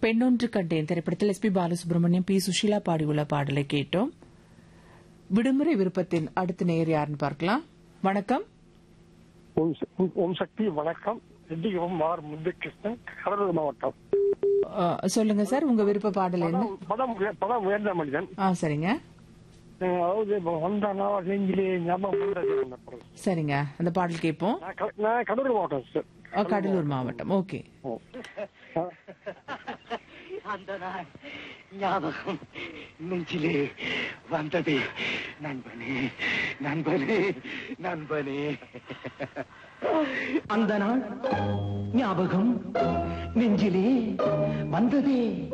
பெண்ணொன்று கண்டேன் திரைப்படத்தில் S P Balasubramaniam P Susheela பாடியுள்ள பாடலை கேட்டோம் விடுமுறை விருப்பத்தின் அடுத்த நேர் யாருன்னு பார்க்கலாம் வணக்கம் ஓம் ச- ஓம் சக்தி வணக்கம் ரெட்டிகுளம் ஆர் முத்துகிருஷ்ணன் கடலூர் மாவட்டம் ஆ, சொல்லுங்க சார் உங்க விருப்ப பாடல் என்ன படம் படம் உய- படம் உயர்ந்த மனிதன் ஆ சரிங்க அஹ் அதாவது இப்ப வந்தானா நெஞ்சிலே ஞாபகம் வந்தது அந்த படம். சரிங்க அந்த பாடல் கேட்போம் நான் க- நான் கடலூர் மாவட்டம் சார் ஆ, கடலூர் மாவட்டம் ஓகே ஓ. அஹ் அந்த நாள் ஞாபகம் நெஞ்சிலே வந்தது நண்பனே நண்பனே நண்பனே அந்த நாள் ஞாபகம் நெஞ்சிலே வந்ததே